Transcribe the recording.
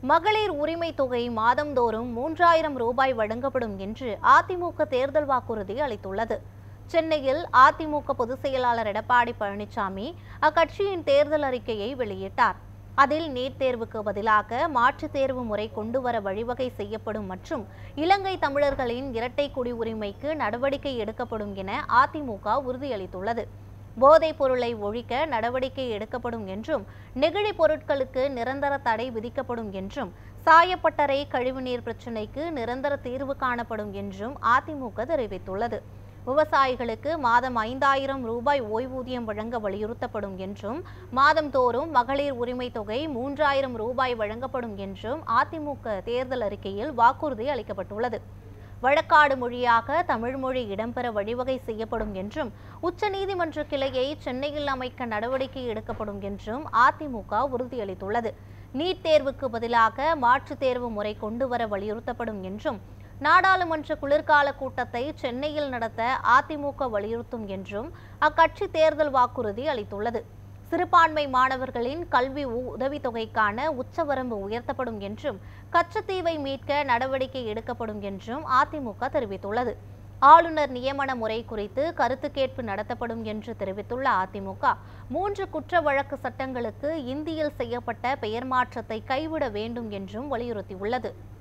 மகளிர் உரிமை தொகை மாதந்தோறும் மூன்றாயிரம் ரூபாய் வழங்கப்படும் என்று அதிமுக தேர்தல் வாக்குறுதி அளித்துள்ளது சென்னையில் அதிமுக பொதுச் செயலாளர் எடப்பாடி பழனிசாமி அக்கட்சியின் தேர்தல் அறிக்கையை வெளியிட்டார் அதில் நீட் தேர்வுக்கு பதிலாக மாற்றுத் தேர்வு முறை கொண்டுவர வழிவகை செய்யப்படும் மற்றும் இலங்கை தமிழர்களின் இரட்டை குடியுரிமைக்கு நடவடிக்கை எடுக்கப்படும் என அதிமுக உறுதியளித்துள்ளது போதைப் பொருளை ஒழிக்க நடவடிக்கை எடுக்கப்படும் என்றும் நெகிழி பொருட்களுக்கு நிரந்தர தடை விதிக்கப்படும் என்றும் சாயப்பட்டறை கழிவுநீர் பிரச்சினைக்கு நிரந்தர தீர்வு காணப்படும் என்றும் அதிமுக தெரிவித்துள்ளது விவசாயிகளுக்கு மாதம் ஐந்தாயிரம் ரூபாய் ஓய்வூதியம் வழங்க வலியுறுத்தப்படும் என்றும் மாதந்தோறும் மகளிர் உரிமை தொகை மூன்றாயிரம் ரூபாய் வழங்கப்படும் என்றும் அதிமுக தேர்தல் அறிக்கையில் வாக்குறுதி அளிக்கப்பட்டுள்ளது வழக்காடு மொழியாக தமிழ் மொழி இடம்பெற வழிவகை செய்யப்படும் என்றும் உச்சநீதிமன்ற கிளையை சென்னையில் அமைக்க நடவடிக்கை எடுக்கப்படும் என்றும் அதிமுக உறுதியளித்துள்ளது நீட் தேர்வுக்கு பதிலாக மாற்றுத் தேர்வு முறை கொண்டுவர வலியுறுத்தப்படும் என்றும் நாடாளுமன்ற குளிர்கால கூட்டத்தை சென்னையில் நடத்த அதிமுக வலியுறுத்தும் என்றும் அக்கட்சி தேர்தல் வாக்குறுதி அளித்துள்ளது சிறுபான்மை மாணவர்களின் கல்வி உ- உதவித்தொகைக்கான உச்சவரம்பு உயர்த்தப்படும் என்றும் கச்சத்தீவை மீட்க நடவடிக்கை எடுக்கப்படும் என்றும் அதிமுக தெரிவித்துள்ளது ஆளுநர் நியமன முறை குறித்து கருத்து கேட்பு நடத்தப்படும் என்று தெரிவித்துள்ள அதிமுக மூன்று குற்ற வழக்கு சட்டங்களுக்கு இந்தியில் செய்யப்பட்ட பெயர் மாற்றத்தை கைவிட வேண்டும் என்றும் வலியுறுத்தியுள்ளது